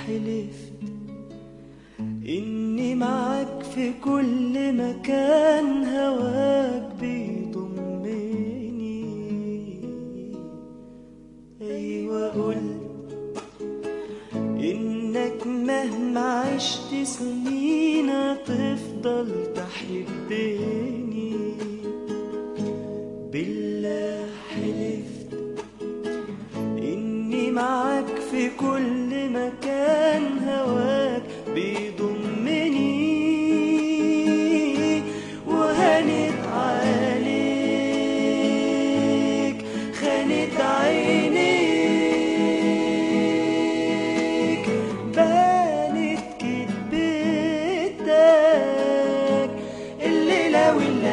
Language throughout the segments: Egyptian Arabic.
حلفت إني معاك في كل مكان هواك بيضمني أيوة قلت إنك مهما عشت سنين هتفضل تحبني بالله حلفت إني معاك في كل مكان هواك بيضمني وهنت عليك خانت عينيك بانت كدبتك الليلة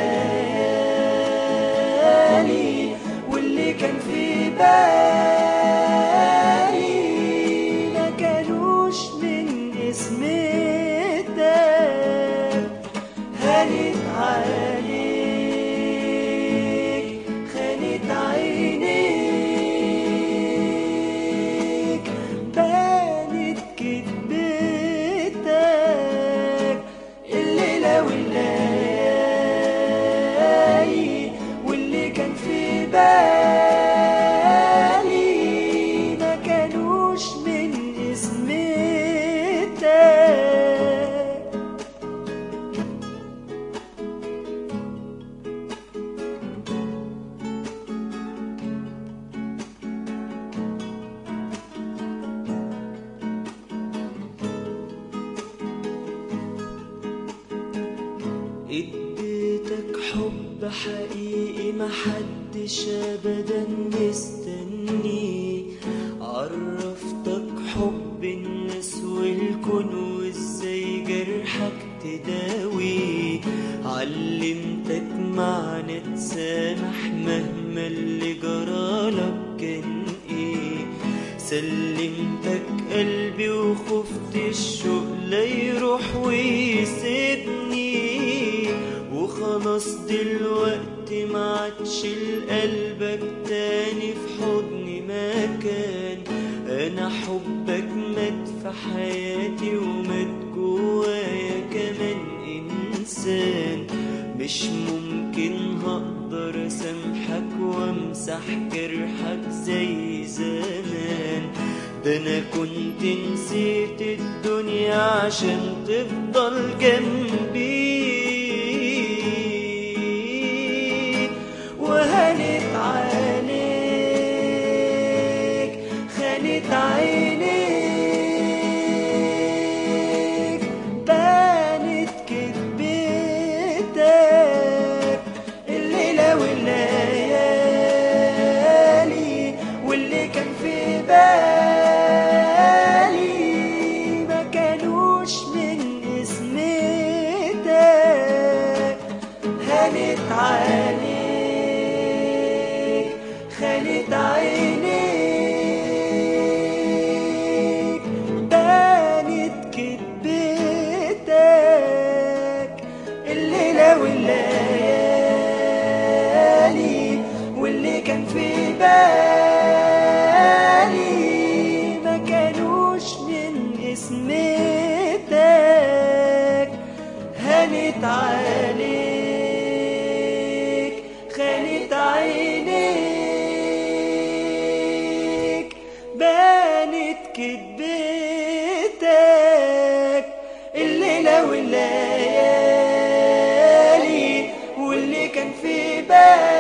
والليالي واللي كان في بالي ما كانوش من اسمتك هانت عليك خانت عينيك بانت كدبتك الليلة والليالي واللي كان في بالي ما كانوش من اسمتك اديتك حب حقيقي محدش ابدا مستني عرفتك حب الناس والكون وازاي جرحك تداوي علمتك معنى تسامح مهما اللي جرالك كان ايه سلمتك قلبي وخفت الشوق لا يروح ويسيبني وخلاص دلوقتي ما عادش لقلبك تاني في حضني مكان انا حبك مات في حياتي ومات جوايا كمان انسان مش ممكن هقدر اسامحك وامسح جرحك زي زمان ده انا كنت نسيت الدنيا عشان تفضل جنبي وهنت عليك خانت عينيك بانت كدبتك الليلة والليالي واللي كان في بالي ما كانوش من اسمتك هانت عليك خانت عينيك بانت كدبتك الليلة والليالي واللي كان في بالي ما كانوش من اسمتك هانت عليك خانت عينيك بانت كدبتك الليلة والليالي واللي كان في بالي